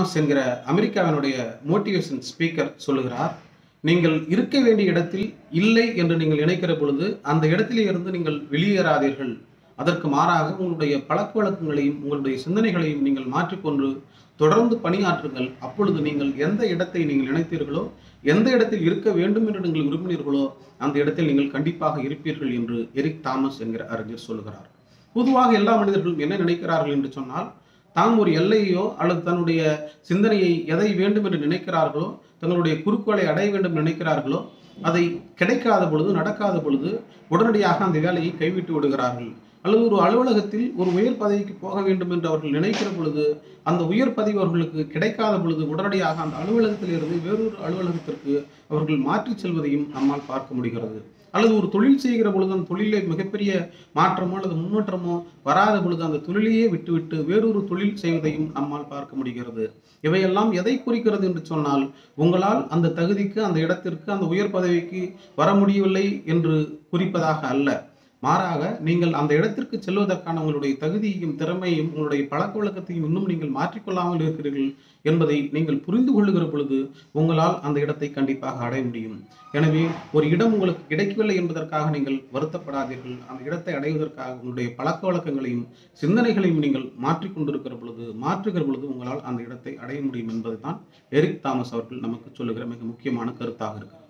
Thomas என்கிற அமெரிக்காவினுடைய motivation speaker சொல்லுகிறார் நீங்கள் இருக்க வேண்டிய இடத்தில் இல்லை என்று நீங்கள் நினைக்கிற பொழுது அந்த இடத்திலே இருந்து நீங்கள் வெளியேறாதீர்கள் அதற்கு மாறாக உங்களுடைய பழக்க வழக்கங்களையும் உங்களுடைய சிந்தனைகளையும் நீங்கள் மாற்றிக்கொண்டு தொடர்ந்து பணியாற்றுங்கள் அப்பொழுது நீங்கள் எந்த இடத்தை நீங்கள் நினைத்தீர்களோ எந்த இடத்தில் இருக்க வேண்டும் என்று நீங்கள் விரும்பினீர்களோ அந்த இடத்தில் நீங்கள் கண்டிப்பாக இருப்பீர்கள் என்று எரிக் தாமஸ் என்கிற அறிஞர் சொல்லுகிறார் பொதுவாக எல்லா மனிதர்களும் என்ன நினைக்கிறார்கள் என்று சொன்னால் தாம் ஒரு எல்லையோ அல்லது தன்னுடைய சிந்தனையை எதை வேண்டும் என்று நினைக்கிறார்களோ தங்களுடைய குறிக்கோளை அடைய வேண்டும் என்று நினைக்கிறார்களோ அதை கிடைக்காத பொழுது நடக்காத பொழுது உடனடியாக அந்த வேலையை கைவிட்டு விடுகிறார்கள் அல்லது ஒரு அலுவலகத்தில் ஒரு உயர் பதவிக்கு போக வேண்டும் என்று அவர்கள் நினைக்கிற பொழுது அந்த உயர் பதவி அவர்களுக்கு கிடைக்காத பொழுது உடனடியாக அந்த அலுவலகத்தில் இருந்து வேறொரு அலுவலகத்திற்கு அவர்கள் மாற்றிச் செல்வதையும் நம்மால் பார்க்க முடிகிறது அல்லது ஒரு தொழில் செய்கிற பொழுது அந்த தொழிலே மிகப்பெரிய மாற்றமோ அல்லது முன்னேற்றமோ வராத பொழுது அந்த தொழிலையே விட்டுவிட்டு வேறொரு தொழில் செய்வதையும் நம்மால் பார்க்க முடிகிறது இவையெல்லாம் எதை குறிக்கிறது என்று சொன்னால் உங்களால் அந்த தகுதிக்கு அந்த இடத்திற்கு அந்த உயர் பதவிக்கு வர முடியவில்லை என்று குறிப்பதாக அல்ல மாறாக நீங்கள் அந்த இடத்திற்கு செல்வதற்கான உங்களுடைய தகுதியையும் திறமையும் உங்களுடைய பழக்க வழக்கத்தையும் இன்னும் நீங்கள் மாற்றிக்கொள்ளாமல் இருக்கிறீர்கள் என்பதை நீங்கள் புரிந்து கொள்ளுகிற பொழுது உங்களால் அந்த இடத்தை கண்டிப்பாக அடைய முடியும் எனவே ஒரு இடம் உங்களுக்கு கிடைக்கவில்லை என்பதற்காக நீங்கள் வருத்தப்படாதீர்கள் அந்த இடத்தை அடைவதற்காக உங்களுடைய பழக்க வழக்கங்களையும் சிந்தனைகளையும் நீங்கள் மாற்றிக்கொண்டிருக்கிற பொழுது மாற்றுகிற பொழுது உங்களால் அந்த இடத்தை அடைய முடியும் என்பதுதான் எரிக் தாமஸ் அவர்கள் நமக்கு சொல்லுகிற மிக முக்கியமான கருத்தாக இருக்கிறது